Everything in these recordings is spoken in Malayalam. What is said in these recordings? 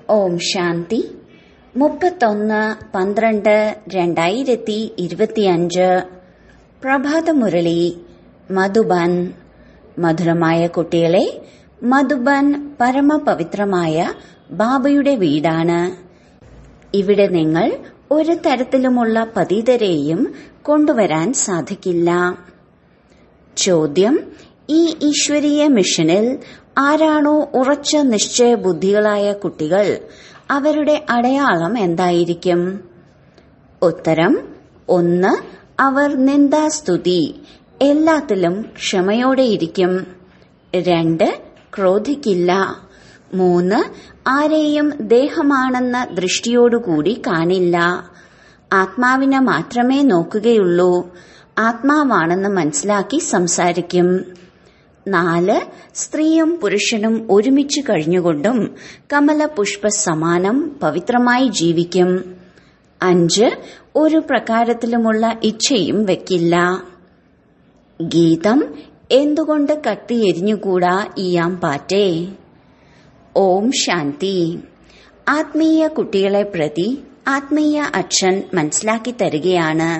ഓം ശാന്തി മുപ്പത്തൊന്ന് പന്ത്രണ്ട് രണ്ടായിരത്തി ഇരുപത്തിയഞ്ച് പ്രഭാതമുരളി മധുബൻ മധുരമായ കുട്ടികളെ മധുബൻ പരമപവിത്രമായ ബാബയുടെ വീടാണ് ഇവിടെ നിങ്ങൾ ഒരു തരത്തിലുമുള്ള പതിതരെയും കൊണ്ടുവരാൻ സാധിക്കില്ല ചോദ്യം ഈ ഈശ്വരീയ മിഷനിൽ ആരാണോ ഉറച്ച നിശ്ചയ ബുദ്ധികളായ കുട്ടികൾ അവരുടെ അടയാളം എന്തായിരിക്കും ഉത്തരം ഒന്ന് അവർ നിന്ദാസ്തുതി എല്ലാത്തിലും ക്ഷമയോടെയിരിക്കും രണ്ട് ക്രോധിക്കില്ല മൂന്ന് ആരെയും ദേഹമാണെന്ന ദൃഷ്ടിയോടുകൂടി കാണില്ല ആത്മാവിനെ മാത്രമേ നോക്കുകയുള്ളൂ ആത്മാവാണെന്ന് മനസ്സിലാക്കി സംസാരിക്കും നാല് സ്ത്രീയും പുരുഷനും ഒരുമിച്ച് കഴിഞ്ഞുകൊണ്ടും കമല പുഷ്പ സമാനം പവിത്രമായി ജീവിക്കും അഞ്ച് ഒരു പ്രകാരത്തിലുമുള്ള ഇച്ഛയും വെക്കില്ല ഗീതം എന്തുകൊണ്ട് കത്തിയെരിഞ്ഞുകൂടാ ഈയാം പാറ്റേ ഓം ശാന്തി ആത്മീയ കുട്ടികളെ പ്രതി ആത്മീയ അച്ഛൻ മനസ്സിലാക്കി തരികയാണ്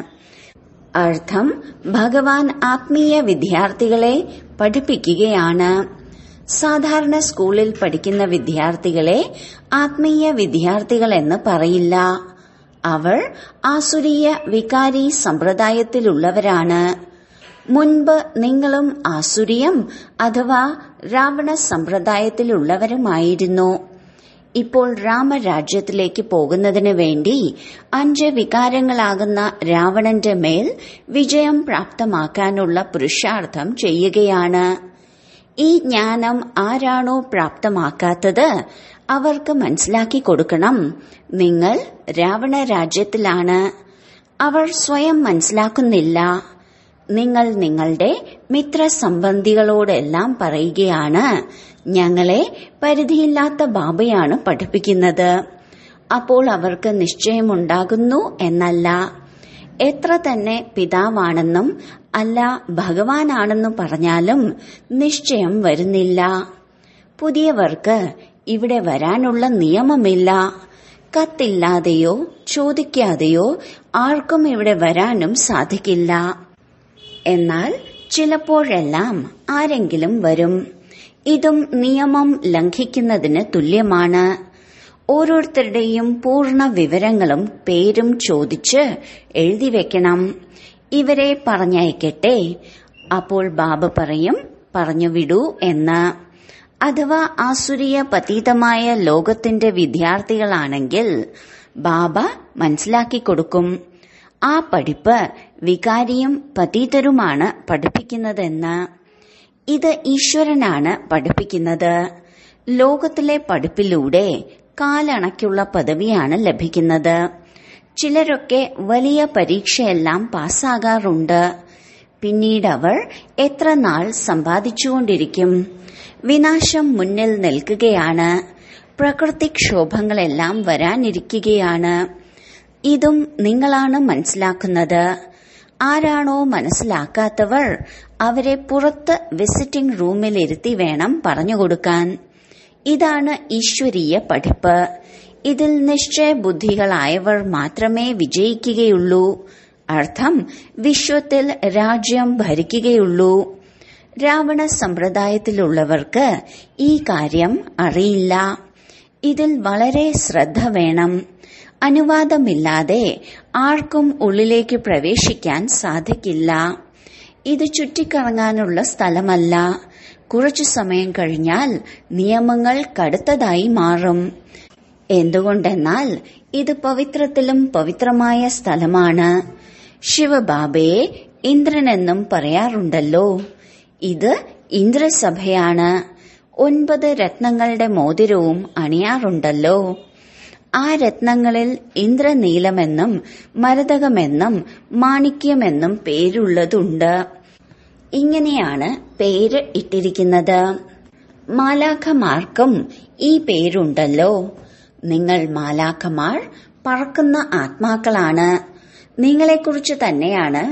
അർത്ഥം ഭഗവാൻ ആത്മീയ വിദ്യാർത്ഥികളെ പഠിപ്പിക്കുകയാണ് സാധാരണ സ്കൂളിൽ പഠിക്കുന്ന വിദ്യാർത്ഥികളെ ആത്മീയ വിദ്യാർത്ഥികൾ എന്ന് പറയില്ല അവർ ആസുരീയ വികാരി സമ്പ്രദായത്തിലുള്ളവരാണ് മുൻപ് നിങ്ങളും ആസുരിയം അഥവാ രാവണ സമ്പ്രദായത്തിലുള്ളവരുമായിരുന്നു ഇപ്പോൾ രാമരാജ്യത്തിലേക്ക് പോകുന്നതിന് വേണ്ടി അഞ്ച് വികാരങ്ങളാകുന്ന രാവണന്റെ മേൽ വിജയം പ്രാപ്തമാക്കാനുള്ള പുരുഷാർത്ഥം ചെയ്യുകയാണ് ഈ ജ്ഞാനം ആരാണോ പ്രാപ്തമാക്കാത്തത് അവർക്ക് മനസ്സിലാക്കി കൊടുക്കണം നിങ്ങൾ രാവണ രാജ്യത്തിലാണ് അവർ സ്വയം മനസ്സിലാക്കുന്നില്ല നിങ്ങൾ നിങ്ങളുടെ മിത്രസംബന്ധികളോടെല്ലാം പറയുകയാണ് ഞങ്ങളെ പരിധിയില്ലാത്ത ബാബയാണ് പഠിപ്പിക്കുന്നത് അപ്പോൾ അവർക്ക് നിശ്ചയമുണ്ടാകുന്നു എന്നല്ല എത്ര തന്നെ പിതാവാണെന്നും അല്ല ഭഗവാനാണെന്നും പറഞ്ഞാലും നിശ്ചയം വരുന്നില്ല പുതിയവർക്ക് ഇവിടെ വരാനുള്ള നിയമമില്ല കത്തില്ലാതെയോ ചോദിക്കാതെയോ ആർക്കും ഇവിടെ വരാനും സാധിക്കില്ല എന്നാൽ ചിലപ്പോഴെല്ലാം ആരെങ്കിലും വരും ഇതും നിയമം ലംഘിക്കുന്നതിന് തുല്യമാണ് ഓരോരുത്തരുടെയും പൂർണ്ണ വിവരങ്ങളും പേരും ചോദിച്ച് എഴുതി വെക്കണം ഇവരെ പറഞ്ഞയക്കട്ടെ അപ്പോൾ ബാബ പറയും പറഞ്ഞു വിടൂ എന്ന് അഥവാ ആസുരീയ പതീതമായ ലോകത്തിന്റെ വിദ്യാർത്ഥികളാണെങ്കിൽ ബാബ മനസ്സിലാക്കി കൊടുക്കും ആ പഠിപ്പ് വികാരിയും പതീതരുമാണ് പഠിപ്പിക്കുന്നതെന്ന് ഇത് ഈശ്വരനാണ് പഠിപ്പിക്കുന്നത് ലോകത്തിലെ പഠിപ്പിലൂടെ കാലണയ്ക്കുള്ള പദവിയാണ് ലഭിക്കുന്നത് ചിലരൊക്കെ വലിയ പരീക്ഷയെല്ലാം പാസ്സാകാറുണ്ട് പിന്നീട് അവർ എത്ര നാൾ സമ്പാദിച്ചുകൊണ്ടിരിക്കും വിനാശം മുന്നിൽ നിൽക്കുകയാണ് പ്രകൃതിക്ഷോഭങ്ങളെല്ലാം വരാനിരിക്കുകയാണ് ഇതും നിങ്ങളാണ് മനസ്സിലാക്കുന്നത് ആരാണോ മനസ്സിലാക്കാത്തവർ അവരെ പുറത്ത് വിസിറ്റിംഗ് റൂമിൽ ഇരുത്തി വേണം പറഞ്ഞുകൊടുക്കാൻ ഇതാണ് ഈശ്വരീയ പഠിപ്പ് ഇതിൽ നിശ്ചയ ബുദ്ധികളായവർ മാത്രമേ വിജയിക്കുകയുള്ളൂ അർത്ഥം വിശ്വത്തിൽ രാജ്യം ഭരിക്കുകയുള്ളൂ രാവണ സമ്പ്രദായത്തിലുള്ളവർക്ക് ഈ കാര്യം അറിയില്ല ഇതിൽ വളരെ ശ്രദ്ധ വേണം അനുവാദമില്ലാതെ ആർക്കും ഉള്ളിലേക്ക് പ്രവേശിക്കാൻ സാധിക്കില്ല ഇത് ചുറ്റിക്കറങ്ങാനുള്ള സ്ഥലമല്ല കുറച്ചു സമയം കഴിഞ്ഞാൽ നിയമങ്ങൾ കടുത്തതായി മാറും എന്തുകൊണ്ടെന്നാൽ ഇത് പവിത്രത്തിലും പവിത്രമായ സ്ഥലമാണ് ശിവബാബയെ ഇന്ദ്രനെന്നും പറയാറുണ്ടല്ലോ ഇത് ഇന്ദ്രസഭയാണ് ഒൻപത് രത്നങ്ങളുടെ മോതിരവും അണിയാറുണ്ടല്ലോ ആ രത്നങ്ങളിൽ ഇന്ദ്രനീലമെന്നും മരതകമെന്നും മാണിക്യമെന്നും പേരുള്ളതുണ്ട് ഇങ്ങനെയാണ് പേര് ഇട്ടിരിക്കുന്നത് മാലാഖമാർക്കും ഈ പേരുണ്ടല്ലോ നിങ്ങൾ മാലാഖമാർ പറക്കുന്ന ആത്മാക്കളാണ് നിങ്ങളെക്കുറിച്ച് തന്നെയാണ്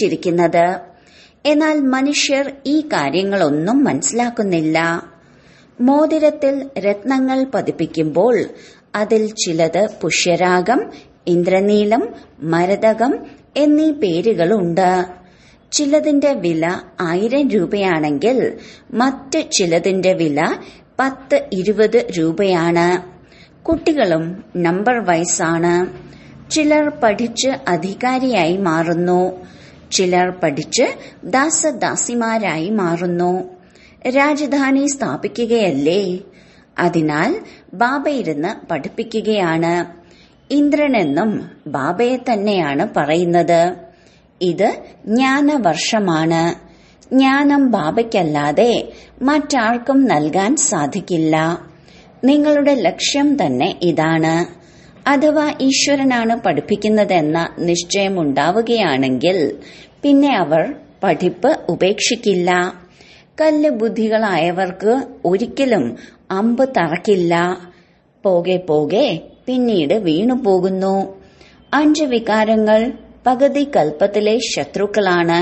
വർണ്ണിച്ചിരിക്കുന്നത് എന്നാൽ മനുഷ്യർ ഈ കാര്യങ്ങളൊന്നും മനസ്സിലാക്കുന്നില്ല മോതിരത്തിൽ രത്നങ്ങൾ പതിപ്പിക്കുമ്പോൾ അതിൽ ചിലത് പുഷ്യരാഗം ഇന്ദ്രനീലം മരതകം എന്നീ പേരുകളുണ്ട് ചിലതിന്റെ വില ആയിരം രൂപയാണെങ്കിൽ മറ്റ് ചിലതിന്റെ വില പത്ത് ഇരുപത് രൂപയാണ് കുട്ടികളും നമ്പർ വൈസാണ് ചിലർ പഠിച്ച് അധികാരിയായി മാറുന്നു ചിലർ പഠിച്ച് ദാസദാസിമാരായി മാറുന്നു രാജധാനി സ്ഥാപിക്കുകയല്ലേ അതിനാൽ ബാബ ഇരുന്ന് പഠിപ്പിക്കുകയാണ് ഇന്ദ്രനെന്നും ബാബയെ തന്നെയാണ് പറയുന്നത് ഇത് ജ്ഞാനവർഷമാണ് ജ്ഞാനം ബാബയ്ക്കല്ലാതെ മറ്റാർക്കും നൽകാൻ സാധിക്കില്ല നിങ്ങളുടെ ലക്ഷ്യം തന്നെ ഇതാണ് അഥവാ ഈശ്വരനാണ് പഠിപ്പിക്കുന്നതെന്ന നിശ്ചയമുണ്ടാവുകയാണെങ്കിൽ പിന്നെ അവർ പഠിപ്പ് ഉപേക്ഷിക്കില്ല കല്ല് ബുദ്ധികളായവർക്ക് ഒരിക്കലും അമ്പ് തറക്കില്ല പോകെ പോകെ പിന്നീട് വീണുപോകുന്നു അഞ്ച് വികാരങ്ങൾ പകുതി കൽപ്പത്തിലെ ശത്രുക്കളാണ്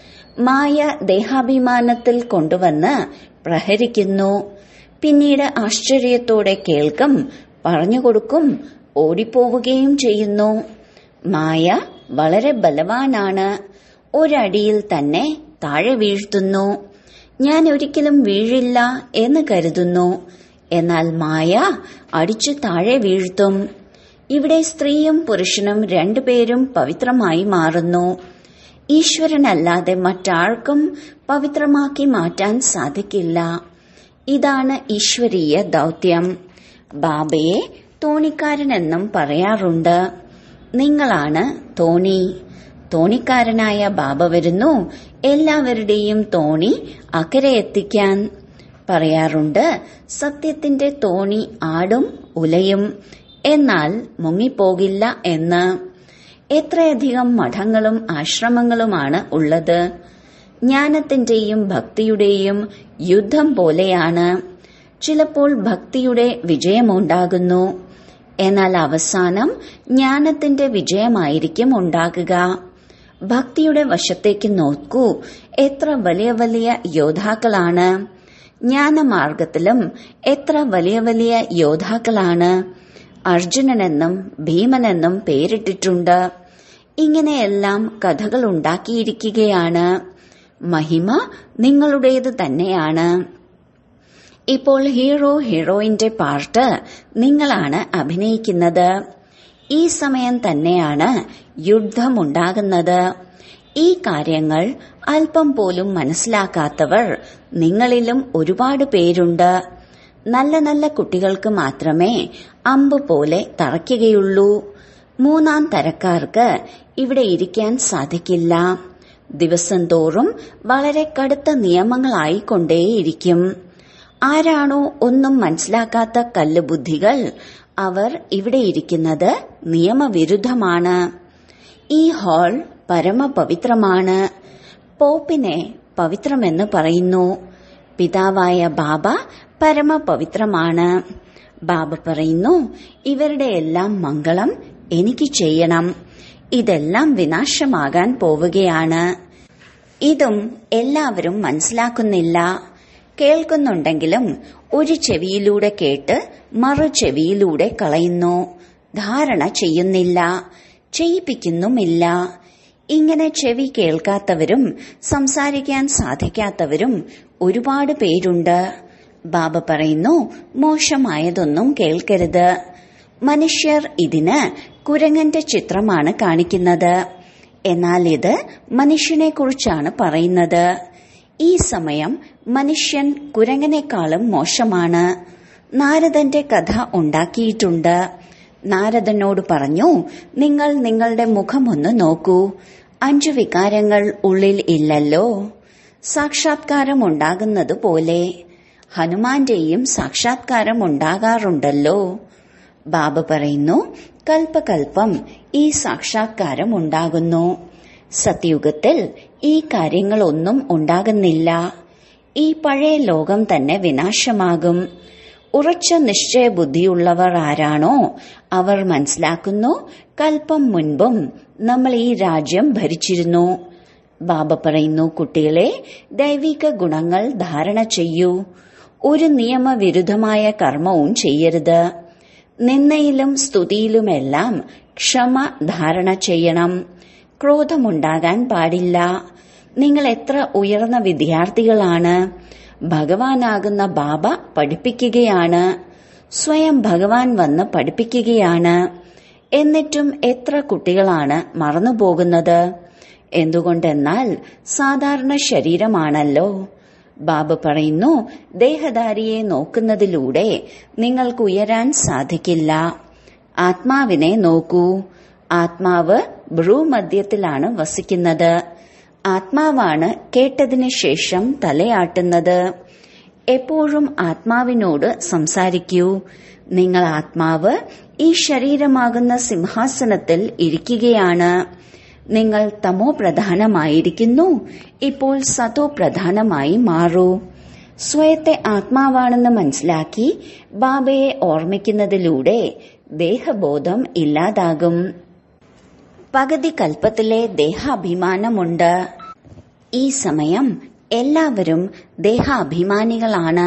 മായ ദേഹാഭിമാനത്തിൽ കൊണ്ടുവന്ന് പ്രഹരിക്കുന്നു പിന്നീട് ആശ്ചര്യത്തോടെ കേൾക്കും പറഞ്ഞുകൊടുക്കും ഓടിപ്പോവുകയും ചെയ്യുന്നു മായ വളരെ ബലവാനാണ് ഒരടിയിൽ തന്നെ താഴെ വീഴ്ത്തുന്നു ഞാൻ ഒരിക്കലും വീഴില്ല എന്ന് കരുതുന്നു എന്നാൽ മായ അടിച്ചു താഴെ വീഴ്ത്തും ഇവിടെ സ്ത്രീയും പുരുഷനും രണ്ടുപേരും പവിത്രമായി മാറുന്നു ഈശ്വരനല്ലാതെ മറ്റാർക്കും പവിത്രമാക്കി മാറ്റാൻ സാധിക്കില്ല ഇതാണ് ഈശ്വരീയ ദൗത്യം ബാബയെ തോണിക്കാരനെന്നും പറയാറുണ്ട് നിങ്ങളാണ് തോണി തോണിക്കാരനായ ബാബ വരുന്നു എല്ലാവരുടെയും തോണി അക്കരെ എത്തിക്കാൻ പറയാറുണ്ട് സത്യത്തിന്റെ തോണി ആടും ഉലയും എന്നാൽ മുങ്ങിപ്പോകില്ല എന്ന് എത്രയധികം മഠങ്ങളും ആശ്രമങ്ങളുമാണ് ഉള്ളത് ജ്ഞാനത്തിന്റെയും ഭക്തിയുടെയും യുദ്ധം പോലെയാണ് ചിലപ്പോൾ ഭക്തിയുടെ വിജയമുണ്ടാകുന്നു എന്നാൽ അവസാനം ജ്ഞാനത്തിന്റെ വിജയമായിരിക്കും ഉണ്ടാകുക ഭക്തിയുടെ വശത്തേക്ക് നോക്കൂ എത്ര വലിയ വലിയ യോദ്ധാക്കളാണ് ജ്ഞാനമാർഗത്തിലും എത്ര വലിയ വലിയ യോദ്ധാക്കളാണ് അർജുനനെന്നും ഭീമനെന്നും പേരിട്ടിട്ടുണ്ട് ഇങ്ങനെയെല്ലാം കഥകൾ ഉണ്ടാക്കിയിരിക്കുകയാണ് മഹിമ നിങ്ങളുടേത് തന്നെയാണ് ഇപ്പോൾ ഹീറോ ഹീറോയിന്റെ പാർട്ട് നിങ്ങളാണ് അഭിനയിക്കുന്നത് ഈ സമയം തന്നെയാണ് യുദ്ധമുണ്ടാകുന്നത് ഈ കാര്യങ്ങൾ അല്പം പോലും മനസ്സിലാക്കാത്തവർ നിങ്ങളിലും ഒരുപാട് പേരുണ്ട് നല്ല നല്ല കുട്ടികൾക്ക് മാത്രമേ അമ്പ് പോലെ തറയ്ക്കുകയുള്ളൂ മൂന്നാം തരക്കാർക്ക് ഇവിടെ ഇരിക്കാൻ സാധിക്കില്ല ദിവസം തോറും വളരെ കടുത്ത നിയമങ്ങളായിക്കൊണ്ടേയിരിക്കും ആരാണോ ഒന്നും മനസ്സിലാക്കാത്ത കല്ലുബുദ്ധികൾ അവർ ഇവിടെ ഇരിക്കുന്നത് നിയമവിരുദ്ധമാണ് ഈ ഹാൾ പരമപവിത്രമാണ് പോപ്പിനെ പവിത്രമെന്ന് പറയുന്നു പിതാവായ ബാബ പരമപവിത്രമാണ് ബാബ പറയുന്നു ഇവരുടെ എല്ലാം മംഗളം എനിക്ക് ചെയ്യണം ഇതെല്ലാം വിനാശമാകാൻ പോവുകയാണ് ഇതും എല്ലാവരും മനസ്സിലാക്കുന്നില്ല കേൾക്കുന്നുണ്ടെങ്കിലും ഒരു ചെവിയിലൂടെ കേട്ട് മറു ചെവിയിലൂടെ കളയുന്നു ധാരണ ചെയ്യുന്നില്ല ചെയ്യിപ്പിക്കുന്നുമില്ല ഇങ്ങനെ ചെവി കേൾക്കാത്തവരും സംസാരിക്കാൻ സാധിക്കാത്തവരും ഒരുപാട് പേരുണ്ട് ബാബ പറയുന്നു മോശമായതൊന്നും കേൾക്കരുത് മനുഷ്യർ ഇതിന് കുരങ്ങന്റെ ചിത്രമാണ് കാണിക്കുന്നത് എന്നാൽ ഇത് മനുഷ്യനെ കുറിച്ചാണ് പറയുന്നത് ഈ സമയം മനുഷ്യൻ കുരങ്ങനേക്കാളും മോശമാണ് നാരദന്റെ കഥ ഉണ്ടാക്കിയിട്ടുണ്ട് നാരദനോട് പറഞ്ഞു നിങ്ങൾ നിങ്ങളുടെ മുഖമൊന്ന് നോക്കൂ അഞ്ചു വികാരങ്ങൾ ഉള്ളിൽ ഇല്ലല്ലോ സാക്ഷാത്കാരം ഉണ്ടാകുന്നത് പോലെ ഹനുമാന്റെയും സാക്ഷാത്കാരം ഉണ്ടാകാറുണ്ടല്ലോ ബാബ പറയുന്നു കൽപ്പകൽപ്പം ഈ സാക്ഷാത്കാരം ഉണ്ടാകുന്നു സത്യുഗത്തിൽ ഈ കാര്യങ്ങളൊന്നും ഉണ്ടാകുന്നില്ല ഈ പഴയ ലോകം തന്നെ വിനാശമാകും ഉറച്ച നിശ്ചയ ബുദ്ധിയുള്ളവർ ആരാണോ അവർ മനസ്സിലാക്കുന്നു കൽപ്പം മുൻപും നമ്മൾ ഈ രാജ്യം ഭരിച്ചിരുന്നു ബാബ പറയുന്നു കുട്ടികളെ ദൈവിക ഗുണങ്ങൾ ധാരണ ചെയ്യൂ ഒരു നിയമവിരുദ്ധമായ കർമ്മവും ചെയ്യരുത് നിന്നയിലും സ്തുതിയിലുമെല്ലാം ക്ഷമ ധാരണ ചെയ്യണം ക്രോധമുണ്ടാകാൻ പാടില്ല നിങ്ങൾ എത്ര ഉയർന്ന വിദ്യാർത്ഥികളാണ് ഭഗവാനാകുന്ന ബാബ പഠിപ്പിക്കുകയാണ് സ്വയം ഭഗവാൻ വന്ന് പഠിപ്പിക്കുകയാണ് എന്നിട്ടും എത്ര കുട്ടികളാണ് മറന്നുപോകുന്നത് എന്തുകൊണ്ടെന്നാൽ സാധാരണ ശരീരമാണല്ലോ ബാബ പറയുന്നു ദേഹധാരിയെ നോക്കുന്നതിലൂടെ നിങ്ങൾക്ക് ഉയരാൻ സാധിക്കില്ല ആത്മാവിനെ നോക്കൂ ആത്മാവ് ഭ്രൂമധ്യത്തിലാണ് വസിക്കുന്നത് ആത്മാവാണ് കേട്ടതിനു ശേഷം തലയാട്ടുന്നത് എപ്പോഴും ആത്മാവിനോട് സംസാരിക്കൂ നിങ്ങൾ ആത്മാവ് ഈ ശരീരമാകുന്ന സിംഹാസനത്തിൽ ഇരിക്കുകയാണ് നിങ്ങൾ തമോ പ്രധാനമായിരിക്കുന്നു ഇപ്പോൾ സതോ പ്രധാനമായി മാറൂ സ്വയത്തെ ആത്മാവാണെന്ന് മനസ്സിലാക്കി ബാബയെ ഓർമ്മിക്കുന്നതിലൂടെ ദേഹബോധം ഇല്ലാതാകും പകുതി കൽപ്പത്തിലെ ദേഹാഭിമാനമുണ്ട് ഈ സമയം എല്ലാവരും ദേഹാഭിമാനികളാണ്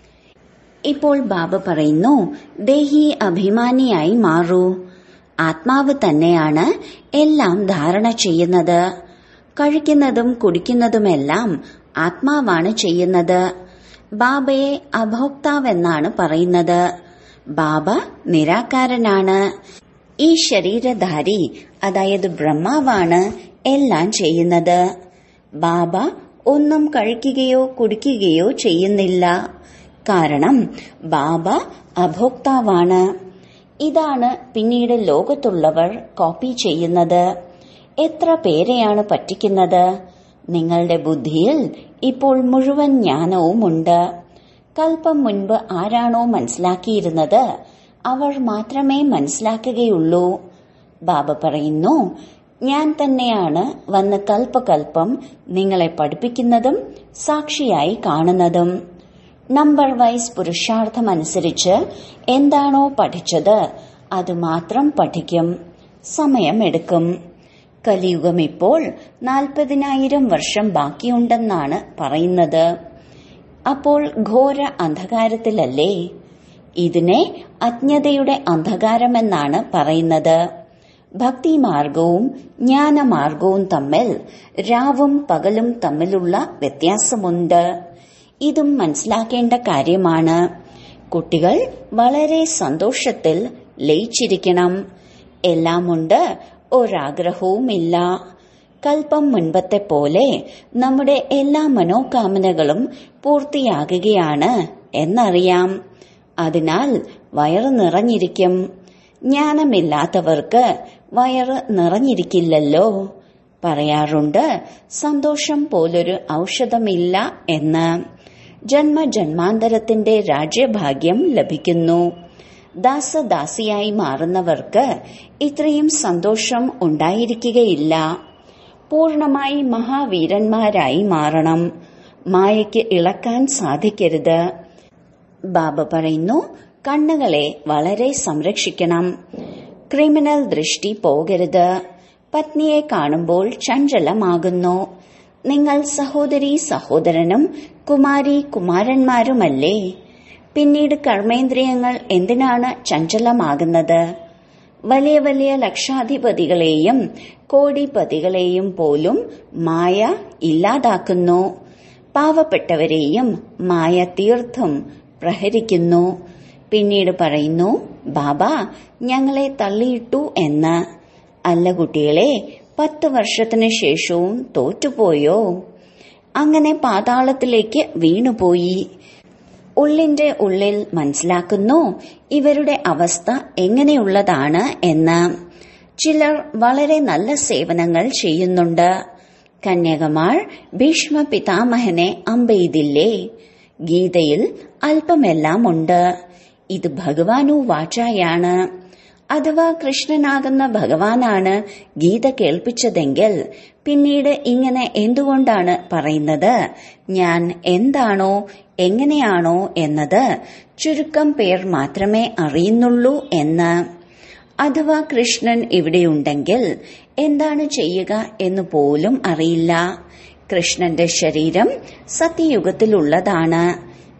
ഇപ്പോൾ ബാബ പറയുന്നു ദേഹി അഭിമാനിയായി മാറൂ ആത്മാവ് തന്നെയാണ് എല്ലാം ധാരണ ചെയ്യുന്നത് കഴിക്കുന്നതും കുടിക്കുന്നതുമെല്ലാം ആത്മാവാണ് ചെയ്യുന്നത് ബാബയെ അഭോക്താവെന്നാണ് പറയുന്നത് ബാബ നിരാകാരനാണ് ഈ ശരീരധാരി അതായത് ബ്രഹ്മാവാണ് എല്ലാം ചെയ്യുന്നത് ബാബ ഒന്നും കഴിക്കുകയോ കുടിക്കുകയോ ചെയ്യുന്നില്ല കാരണം ബാബ അഭോക്താവാണ് ഇതാണ് പിന്നീട് ലോകത്തുള്ളവർ കോപ്പി ചെയ്യുന്നത് എത്ര പേരെയാണ് പറ്റിക്കുന്നത് നിങ്ങളുടെ ബുദ്ധിയിൽ ഇപ്പോൾ മുഴുവൻ ജ്ഞാനവുമുണ്ട് കൽപ്പം മുൻപ് ആരാണോ മനസ്സിലാക്കിയിരുന്നത് അവർ മാത്രമേ മനസ്സിലാക്കുകയുള്ളൂ ബാബ പറയുന്നു ഞാൻ തന്നെയാണ് വന്ന് കൽപ്പകൽപ്പം നിങ്ങളെ പഠിപ്പിക്കുന്നതും സാക്ഷിയായി കാണുന്നതും നമ്പർ വൈസ് പുരുഷാർത്ഥമനുസരിച്ച് എന്താണോ പഠിച്ചത് അത് മാത്രം പഠിക്കും സമയമെടുക്കും കലിയുഗം ഇപ്പോൾ നാൽപ്പതിനായിരം വർഷം ബാക്കിയുണ്ടെന്നാണ് പറയുന്നത് അപ്പോൾ ഘോര അന്ധകാരത്തിലല്ലേ ഇതിനെ അജ്ഞതയുടെ അന്ധകാരമെന്നാണ് പറയുന്നത് ഭക്തിമാർഗവും ജ്ഞാനമാർഗവും തമ്മിൽ രാവും പകലും തമ്മിലുള്ള വ്യത്യാസമുണ്ട് ഇതും മനസ്സിലാക്കേണ്ട കാര്യമാണ് കുട്ടികൾ വളരെ സന്തോഷത്തിൽ ലയിച്ചിരിക്കണം എല്ലാമുണ്ട് ഒരാഗ്രഹവുമില്ല കൽപ്പം മുൻപത്തെ പോലെ നമ്മുടെ എല്ലാ മനോകാമനകളും പൂർത്തിയാകുകയാണ് എന്നറിയാം അതിനാൽ വയറ് നിറഞ്ഞിരിക്കും ജ്ഞാനമില്ലാത്തവർക്ക് വയറ് നിറഞ്ഞിരിക്കില്ലല്ലോ പറയാറുണ്ട് സന്തോഷം പോലൊരു ഔഷധമില്ല എന്ന് ജന്മജന്മാന്തരത്തിന്റെ രാജ്യഭാഗ്യം ലഭിക്കുന്നു ദാസദാസിയായി മാറുന്നവർക്ക് ഇത്രയും സന്തോഷം ഉണ്ടായിരിക്കുകയില്ല പൂർണമായി മഹാവീരന്മാരായി മാറണം മായയ്ക്ക് ഇളക്കാൻ സാധിക്കരുത് ബാബ പറയുന്നു കണ്ണുകളെ വളരെ സംരക്ഷിക്കണം ക്രിമിനൽ ദൃഷ്ടി പോകരുത് പത്നിയെ കാണുമ്പോൾ ചഞ്ചലമാകുന്നു നിങ്ങൾ സഹോദരി സഹോദരനും കുമാരി കുമാരന്മാരുമല്ലേ പിന്നീട് കർമ്മേന്ദ്രിയങ്ങൾ എന്തിനാണ് ചഞ്ചലമാകുന്നത് വലിയ വലിയ ലക്ഷാധിപതികളെയും കോടിപതികളെയും പോലും മായ ഇല്ലാതാക്കുന്നു പാവപ്പെട്ടവരെയും മായ തീർത്തും പ്രഹരിക്കുന്നു പിന്നീട് പറയുന്നു ബാബ ഞങ്ങളെ തള്ളിയിട്ടു എന്ന് അല്ല കുട്ടികളെ പത്ത് വർഷത്തിനു ശേഷവും തോറ്റുപോയോ അങ്ങനെ പാതാളത്തിലേക്ക് വീണുപോയി ഉള്ളിന്റെ ഉള്ളിൽ മനസ്സിലാക്കുന്നു ഇവരുടെ അവസ്ഥ എങ്ങനെയുള്ളതാണ് എന്ന് ചിലർ വളരെ നല്ല സേവനങ്ങൾ ചെയ്യുന്നുണ്ട് കന്യകമാർ ഭീഷ്മ പിതാമഹനെ അമ്പെയ്തില്ലേ ഗീതയിൽ അല്പമെല്ലാം ഉണ്ട് ഇത് ഭഗവാനു വാചായാണ് അഥവാ കൃഷ്ണനാകുന്ന ഭഗവാനാണ് ഗീത കേൾപ്പിച്ചതെങ്കിൽ പിന്നീട് ഇങ്ങനെ എന്തുകൊണ്ടാണ് പറയുന്നത് ഞാൻ എന്താണോ എങ്ങനെയാണോ എന്നത് ചുരുക്കം പേർ മാത്രമേ അറിയുന്നുള്ളൂ എന്ന് അഥവാ കൃഷ്ണൻ ഇവിടെയുണ്ടെങ്കിൽ എന്താണ് ചെയ്യുക എന്ന് പോലും അറിയില്ല കൃഷ്ണന്റെ ശരീരം സത്യയുഗത്തിലുള്ളതാണ്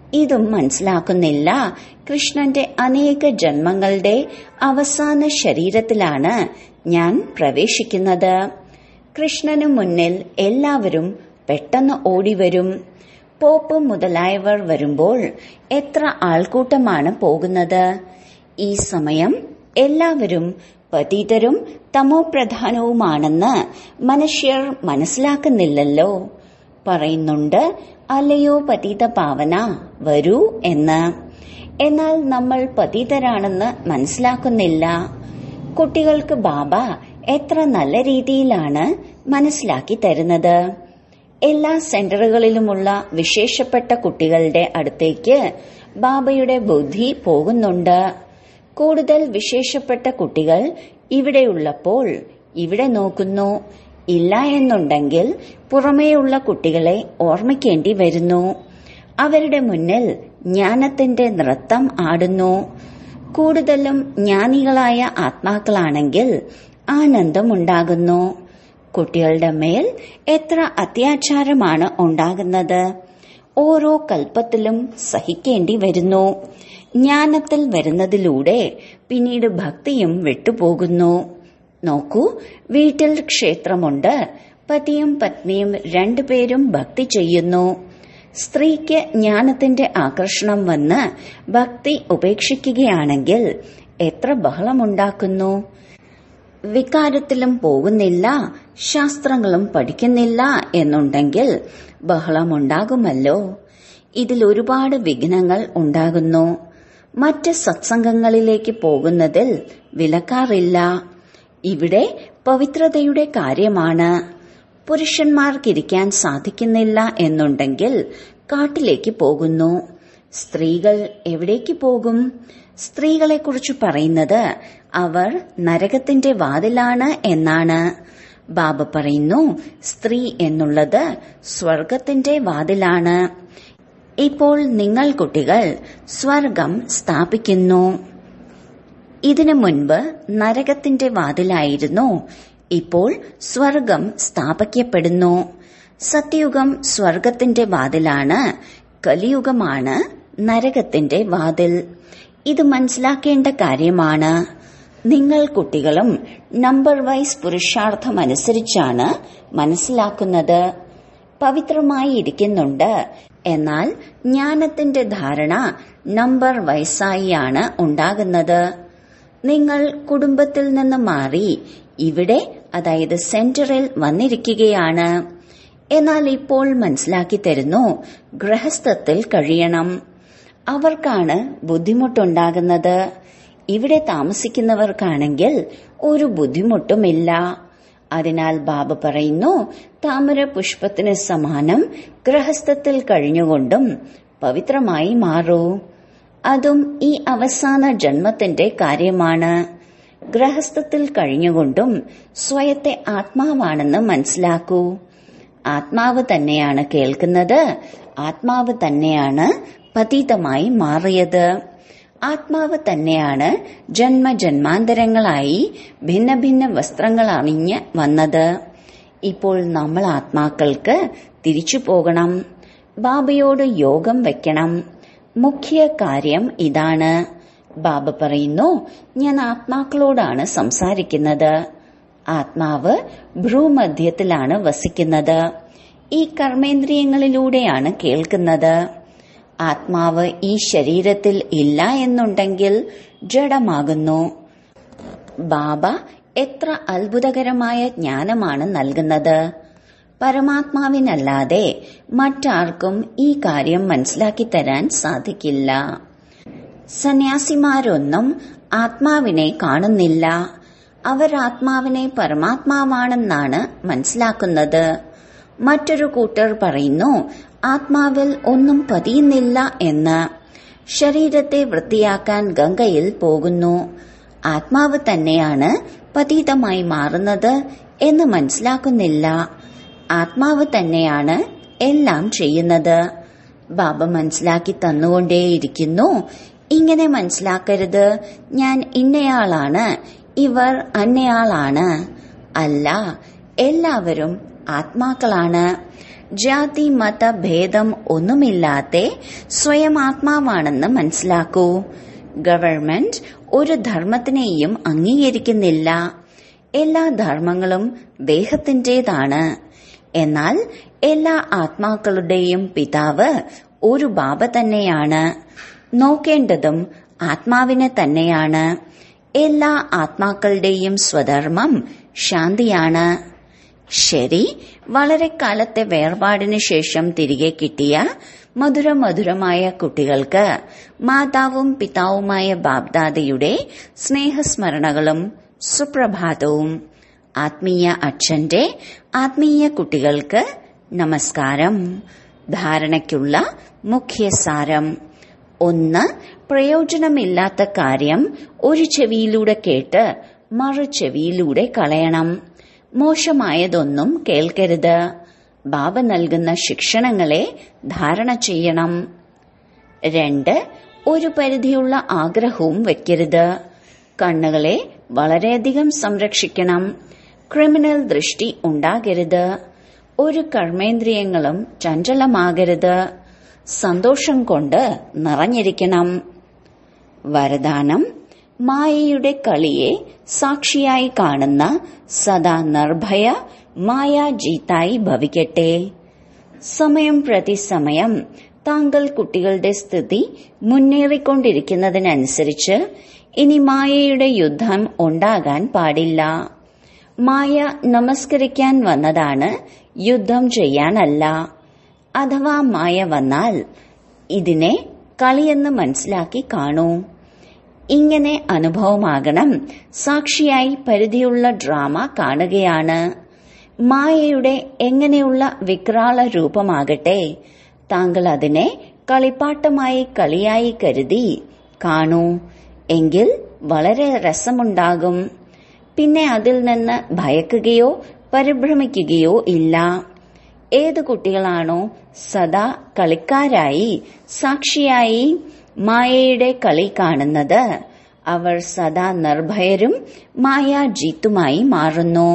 ഇതും മനസ്സിലാക്കുന്നില്ല കൃഷ്ണന്റെ അനേക ജന്മങ്ങളുടെ അവസാന ശരീരത്തിലാണ് ഞാൻ പ്രവേശിക്കുന്നത് കൃഷ്ണനു മുന്നിൽ എല്ലാവരും പെട്ടെന്ന് ഓടിവരും പോപ്പ് മുതലായവർ വരുമ്പോൾ എത്ര ആൾക്കൂട്ടമാണ് പോകുന്നത് ഈ സമയം എല്ലാവരും പതിതരും തമോപ്രധാനവുമാണെന്ന് മനുഷ്യർ മനസ്സിലാക്കുന്നില്ലല്ലോ പറയുന്നുണ്ട് അല്ലയോ പതിത പാവന വരൂ എന്ന് എന്നാൽ നമ്മൾ പതിതരാണെന്ന് മനസ്സിലാക്കുന്നില്ല കുട്ടികൾക്ക് ബാബ എത്ര നല്ല രീതിയിലാണ് മനസ്സിലാക്കി തരുന്നത് എല്ലാ സെന്ററുകളിലുമുള്ള വിശേഷപ്പെട്ട കുട്ടികളുടെ അടുത്തേക്ക് ബാബയുടെ ബുദ്ധി പോകുന്നുണ്ട് കൂടുതൽ വിശേഷപ്പെട്ട കുട്ടികൾ ഇവിടെയുള്ളപ്പോൾ ഇവിടെ നോക്കുന്നു ഇല്ല എന്നുണ്ടെങ്കിൽ പുറമേയുള്ള കുട്ടികളെ ഓർമ്മിക്കേണ്ടി വരുന്നു അവരുടെ മുന്നിൽ ജ്ഞാനത്തിന്റെ നൃത്തം ആടുന്നു കൂടുതലും ജ്ഞാനികളായ ആത്മാക്കളാണെങ്കിൽ ആനന്ദമുണ്ടാകുന്നു കുട്ടികളുടെ മേൽ എത്ര അത്യാചാരമാണ് ഉണ്ടാകുന്നത് ഓരോ കൽപ്പത്തിലും സഹിക്കേണ്ടി വരുന്നു ജ്ഞാനത്തിൽ വരുന്നതിലൂടെ പിന്നീട് ഭക്തിയും വിട്ടുപോകുന്നു നോക്കൂ വീട്ടിൽ ക്ഷേത്രമുണ്ട് പതിയും പത്നിയും രണ്ടുപേരും ഭക്തി ചെയ്യുന്നു സ്ത്രീക്ക് ജ്ഞാനത്തിന്റെ ആകർഷണം വന്ന് ഭക്തി ഉപേക്ഷിക്കുകയാണെങ്കിൽ എത്ര ബഹളമുണ്ടാക്കുന്നു വികാരത്തിലും പോകുന്നില്ല ശാസ്ത്രങ്ങളും പഠിക്കുന്നില്ല എന്നുണ്ടെങ്കിൽ ബഹളമുണ്ടാകുമല്ലോ ഇതിൽ ഒരുപാട് വിഘ്നങ്ങൾ ഉണ്ടാകുന്നു മറ്റ് സത്സംഗങ്ങളിലേക്ക് പോകുന്നതിൽ വിലക്കാറില്ല ഇവിടെ പവിത്രതയുടെ കാര്യമാണ് പുരുഷന്മാർക്കിരിക്കാൻ സാധിക്കുന്നില്ല എന്നുണ്ടെങ്കിൽ കാട്ടിലേക്ക് പോകുന്നു സ്ത്രീകൾ എവിടേക്ക് പോകും സ്ത്രീകളെക്കുറിച്ച് പറയുന്നത് അവർ നരകത്തിന്റെ വാതിലാണ് എന്നാണ് ബാബ പറയുന്നു സ്ത്രീ എന്നുള്ളത് സ്വർഗത്തിന്റെ വാതിലാണ് ഇപ്പോൾ നിങ്ങൾ കുട്ടികൾ സ്വർഗം സ്ഥാപിക്കുന്നു ഇതിനു മുൻപ് നരകത്തിന്റെ വാതിലായിരുന്നു ഇപ്പോൾ സ്വർഗം സ്ഥാപിക്കപ്പെടുന്നു സത്യയുഗം സ്വർഗത്തിന്റെ വാതിലാണ് കലിയുഗമാണ് നരകത്തിന്റെ വാതിൽ ഇത് മനസ്സിലാക്കേണ്ട കാര്യമാണ് നിങ്ങൾ കുട്ടികളും നമ്പർ വൈസ് പുരുഷാർത്ഥമനുസരിച്ചാണ് മനസ്സിലാക്കുന്നത് പവിത്രമായി ഇരിക്കുന്നുണ്ട് എന്നാൽ ജ്ഞാനത്തിന്റെ ധാരണ നമ്പർ വയസ്സായിയാണ് ഉണ്ടാകുന്നത് നിങ്ങൾ കുടുംബത്തിൽ നിന്ന് മാറി ഇവിടെ അതായത് സെന്ററിൽ വന്നിരിക്കുകയാണ് എന്നാൽ ഇപ്പോൾ മനസ്സിലാക്കി തരുന്നു ഗൃഹസ്ഥത്തിൽ കഴിയണം അവർക്കാണ് ബുദ്ധിമുട്ടുണ്ടാകുന്നത് ഇവിടെ താമസിക്കുന്നവർക്കാണെങ്കിൽ ഒരു ബുദ്ധിമുട്ടുമില്ല അതിനാൽ ബാബ പറയുന്നു താമര പുഷ്പത്തിന് സമാനം ഗൃഹസ്ഥത്തിൽ കഴിഞ്ഞുകൊണ്ടും പവിത്രമായി മാറൂ അതും ഈ അവസാന ജന്മത്തിന്റെ കാര്യമാണ് ഗൃഹസ്ഥത്തിൽ കഴിഞ്ഞുകൊണ്ടും സ്വയത്തെ ആത്മാവാണെന്ന് മനസ്സിലാക്കൂ ആത്മാവ് തന്നെയാണ് കേൾക്കുന്നത് ആത്മാവ് തന്നെയാണ് പതീതമായി മാറിയത് ആത്മാവ് തന്നെയാണ് ജന്മജന്മാന്തരങ്ങളായി ഭിന്ന ഭിന്ന വസ്ത്രങ്ങൾ അണിഞ്ഞ് വന്നത് ഇപ്പോൾ നമ്മൾ ആത്മാക്കൾക്ക് തിരിച്ചു പോകണം ബാബയോട് യോഗം വെക്കണം മുഖ്യ കാര്യം ഇതാണ് ബാബ പറയുന്നു ഞാൻ ആത്മാക്കളോടാണ് സംസാരിക്കുന്നത് ആത്മാവ് ഭ്രൂമധ്യത്തിലാണ് വസിക്കുന്നത് ഈ കർമ്മേന്ദ്രിയങ്ങളിലൂടെയാണ് കേൾക്കുന്നത് ആത്മാവ് ഈ ശരീരത്തിൽ ഇല്ല എന്നുണ്ടെങ്കിൽ ജഡമാകുന്നു ബാബ എത്ര അത്ഭുതകരമായ ജ്ഞാനമാണ് നൽകുന്നത് പരമാത്മാവിനല്ലാതെ മറ്റാർക്കും ഈ കാര്യം മനസ്സിലാക്കി തരാൻ സാധിക്കില്ല സന്യാസിമാരൊന്നും ആത്മാവിനെ കാണുന്നില്ല അവർ ആത്മാവിനെ പരമാത്മാവാണെന്നാണ് മനസ്സിലാക്കുന്നത് മറ്റൊരു കൂട്ടർ പറയുന്നു ആത്മാവിൽ ഒന്നും പതിയുന്നില്ല എന്ന് ശരീരത്തെ വൃത്തിയാക്കാൻ ഗംഗയിൽ പോകുന്നു ആത്മാവ് തന്നെയാണ് പതീതമായി മാറുന്നത് എന്ന് മനസ്സിലാക്കുന്നില്ല ആത്മാവ് തന്നെയാണ് എല്ലാം ചെയ്യുന്നത് ബാബ മനസ്സിലാക്കി തന്നുകൊണ്ടേയിരിക്കുന്നു ഇങ്ങനെ മനസ്സിലാക്കരുത് ഞാൻ ഇന്നയാളാണ് ഇവർ അന്നയാളാണ് അല്ല എല്ലാവരും ആത്മാക്കളാണ് ജാതി മത ഭേദം ഒന്നുമില്ലാതെ സ്വയം ആത്മാവാണെന്ന് മനസ്സിലാക്കൂ ഗവൺമെന്റ് ഒരു ധർമ്മത്തിനെയും അംഗീകരിക്കുന്നില്ല എല്ലാ ധർമ്മങ്ങളും ദേഹത്തിന്റേതാണ് എന്നാൽ എല്ലാ ആത്മാക്കളുടെയും പിതാവ് ഒരു ബാബ തന്നെയാണ് നോക്കേണ്ടതും ആത്മാവിനെ തന്നെയാണ് എല്ലാ ആത്മാക്കളുടെയും സ്വധർമ്മം ശാന്തിയാണ് ശരി വളരെ കാലത്തെ വേർപാടിന് ശേഷം തിരികെ കിട്ടിയ മധുര മധുരമായ കുട്ടികൾക്ക് മാതാവും പിതാവുമായ ബാബ്ദാദയുടെ സ്നേഹസ്മരണകളും സുപ്രഭാതവും ആത്മീയ അച്ഛന്റെ ആത്മീയ കുട്ടികൾക്ക് നമസ്കാരം ധാരണയ്ക്കുള്ള മുഖ്യസാരം ഒന്ന് പ്രയോജനമില്ലാത്ത കാര്യം ഒരു ചെവിയിലൂടെ കേട്ട് മറു ചെവിയിലൂടെ കളയണം മോശമായതൊന്നും കേൾക്കരുത് ബാബ നൽകുന്ന ശിക്ഷണങ്ങളെ ധാരണ ചെയ്യണം രണ്ട് ഒരു പരിധിയുള്ള ആഗ്രഹവും വെക്കരുത് കണ്ണുകളെ വളരെയധികം സംരക്ഷിക്കണം ക്രിമിനൽ ദൃഷ്ടി ഉണ്ടാകരുത് ഒരു കർമ്മേന്ദ്രിയങ്ങളും ചഞ്ചലമാകരുത് സന്തോഷം കൊണ്ട് നിറഞ്ഞിരിക്കണം വരദാനം മായയുടെ കളിയെ സാക്ഷിയായി കാണുന്ന സദാ നിർഭയ മായാജീത്തായി ഭവിക്കട്ടെ സമയം പ്രതി സമയം താങ്കൾ കുട്ടികളുടെ സ്ഥിതി മുന്നേറിക്കൊണ്ടിരിക്കുന്നതിനനുസരിച്ച് ഇനി മായയുടെ യുദ്ധം ഉണ്ടാകാൻ പാടില്ല മായ നമസ്കരിക്കാൻ വന്നതാണ് യുദ്ധം ചെയ്യാനല്ല അഥവാ മായ വന്നാൽ ഇതിനെ കളിയെന്ന് മനസ്സിലാക്കി കാണൂ ഇങ്ങനെ അനുഭവമാകണം സാക്ഷിയായി പരിധിയുള്ള ഡ്രാമ കാണുകയാണ് മായയുടെ എങ്ങനെയുള്ള വിക്രാള രൂപമാകട്ടെ താങ്കൾ അതിനെ കളിപ്പാട്ടമായി കളിയായി കരുതി കാണൂ എങ്കിൽ വളരെ രസമുണ്ടാകും പിന്നെ അതിൽ നിന്ന് ഭയക്കുകയോ പരിഭ്രമിക്കുകയോ ഇല്ല ഏത് കുട്ടികളാണോ സദാ കളിക്കാരായി സാക്ഷിയായി മായയുടെ കളി കാണുന്നത് അവർ സദാ നിർഭയരും മായാജീത്തുമായി മാറുന്നു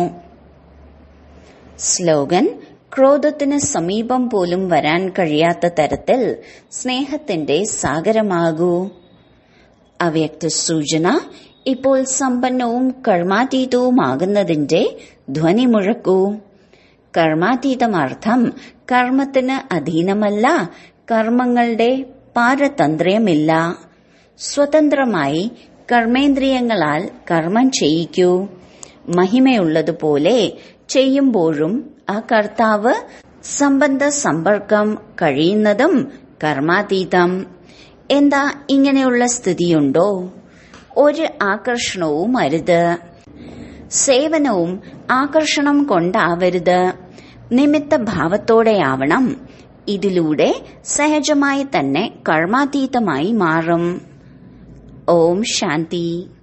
സ്ലോഗൻ ക്രോധത്തിന് സമീപം പോലും വരാൻ കഴിയാത്ത തരത്തിൽ സ്നേഹത്തിന്റെ സാഗരമാകൂ അവ്യക്ത സൂചന ഇപ്പോൾ സമ്പന്നവും കർമാതീതവുമാകുന്നതിന്റെ ധ്വനി മുഴക്കൂ കർമാതീതമർത്ഥം കർമ്മത്തിന് അധീനമല്ല കർമ്മങ്ങളുടെ പാരതന്ത്രമില്ല സ്വതന്ത്രമായി കർമ്മേന്ദ്രിയങ്ങളാൽ കർമ്മം ചെയ്യിക്കൂ മഹിമയുള്ളതുപോലെ ചെയ്യുമ്പോഴും ആ കർത്താവ് സംബന്ധ സമ്പർക്കം കഴിയുന്നതും കർമാതീതം എന്താ ഇങ്ങനെയുള്ള സ്ഥിതിയുണ്ടോ ഒരു ആകർഷണവും അരുത് സേവനവും ആകർഷണം കൊണ്ടാവരുത് നിമിത്ത ഭാവത്തോടെയാവണം ഇതിലൂടെ സഹജമായി തന്നെ കർമാതീതമായി മാറും ഓം ശാന്തി